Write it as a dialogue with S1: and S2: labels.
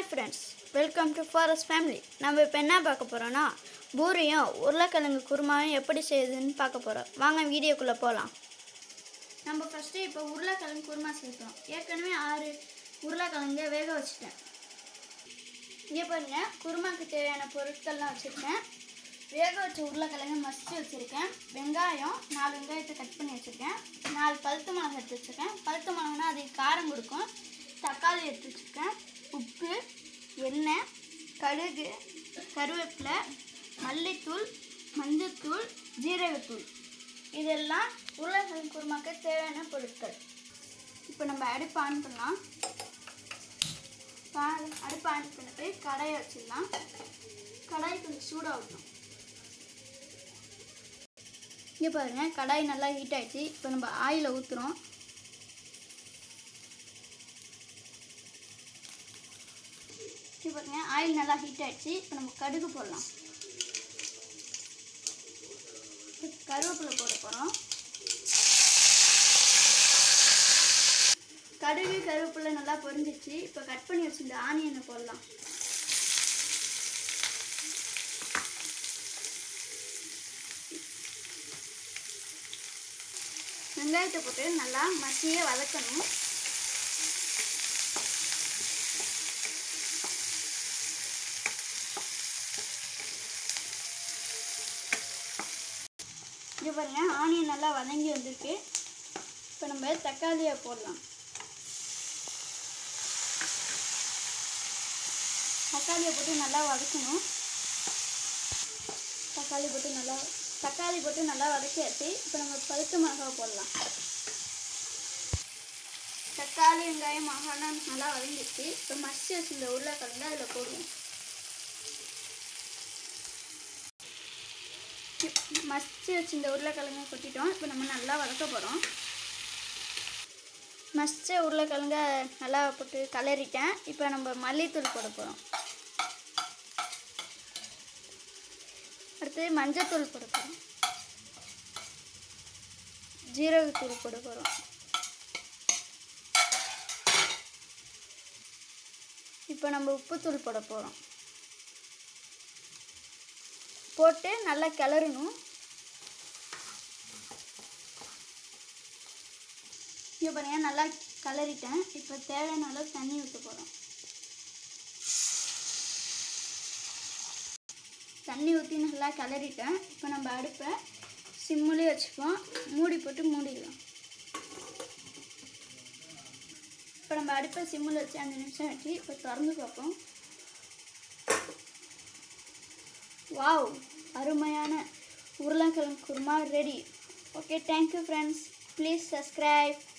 S1: hi friends welcome to forest family நம்ம இப்போ என்ன பார்க்க போகிறோன்னா பூரியும் உருளைக்கிழங்கு குருமாவும் எப்படி செய்யுதுன்னு பார்க்க போகிறோம் வாங்க வீடியோக்குள்ளே போகலாம் நம்ம ஃபஸ்ட்டு இப்போ உருளைக்கிழங்கு குருமா சேர்த்தோம் ஏற்கனவே ஆறு உருளைக்கிழங்க வேக வச்சுட்டேன் இங்கே பாருங்க குருமாக்கு தேவையான பொருட்கள்லாம் வச்சுருக்கேன் வேக வச்ச உருளைக்கிழங்கு மசிச்சு வச்சுருக்கேன் வெங்காயம் நாலு வெங்காயத்தை கட் பண்ணி வச்சுருக்கேன் நாலு பழுத்து மிளகா எடுத்து வச்சுருக்கேன் பழுத்து மிளகானா அது காரம் கொடுக்கும் தக்காளி எடுத்து வச்சுருக்கேன் உப்பு எண்ணெய் கடுகு கருவேப்பிலை மல்லித்தூள் மஞ்சத்தூள் ஜீரகத்தூள் இதெல்லாம் உருளைக்கிழங்கு குருமாக்கு தேவையான பொருட்கள் இப்போ நம்ம அடுப்பு ஆன் பண்ணலாம் பா- அடுப்பு ஆன் பண்ணிட்டு கடாயை வச்சிடலாம் கடாய் கொஞ்சம் சூடாகட்டும் இங்கே பாருங்க கடாய் நல்லா ஹீட் ஆயிடுச்சு இப்போ நம்ம ஆயிலை ஊற்றுறோம் இங்கே பாருங்க ஆயில் நல்லா ஹீட் ஆயிடுச்சு இப்போ நம்ம கடுகு போடலாம் இப்போ கருவேப்பிலை போட போகிறோம் கடுகு கருவேப்பிலை நல்லா பொரிஞ்சிச்சு இப்போ கட் பண்ணி வச்சிருந்த ஆனியனை போடலாம் வெங்காயத்தை போட்டு நல்லா மசிய வதக்கணும் இங்கே பாருங்க ஆனியன் நல்லா வதங்கி வந்திருக்கு இப்போ நம்ம தக்காளியை போடலாம் தக்காளியை போட்டு நல்லா வதக்கணும் தக்காளி போட்டு நல்லா தக்காளி போட்டு நல்லா வதக்கியாச்சு இப்போ நம்ம பழுத்து மிளகாவை போடலாம் தக்காளி வெங்காயம் மிளகாலாம் நல்லா வதங்கிடுச்சு இப்போ மசி வச்சுருந்த உருளைக்கிழங்கு அதில் போடுவோம் மசிச்சு வச்சிருந்த உருளைக்கிழங்க கொட்டிட்டோம் இப்போ நம்ம நல்லா வதக்க போகிறோம் மசிச்ச உருளைக்கிழங்க நல்லா போட்டு கலரிட்டேன் இப்போ நம்ம மல்லித்தூள் போட போகிறோம் அடுத்து மஞ்சத்தூள் போட போகிறோம் ஜீரகத்தூள் போட போகிறோம் இப்போ நம்ம உப்புத்தூள் போட போகிறோம் போட்டு நல்லா கிளறணும் இங்கே பாருங்க நல்லா கிளறிட்டேன் இப்போ தேவையான அளவு தண்ணி ஊற்ற போகிறோம் தண்ணி ஊற்றி நல்லா கிளறிட்டேன் இப்போ நம்ம அடுப்பை சிம்முலேயே வச்சுப்போம் மூடி போட்டு மூடிடலாம் இப்போ நம்ம அடுப்பை சிம்மில் வச்சு அஞ்சு நிமிஷம் வச்சு இப்போ திறந்து பார்ப்போம் வாவ் அருமையான உருளைக்கிழங்கு குருமா ready okay thank you friends please subscribe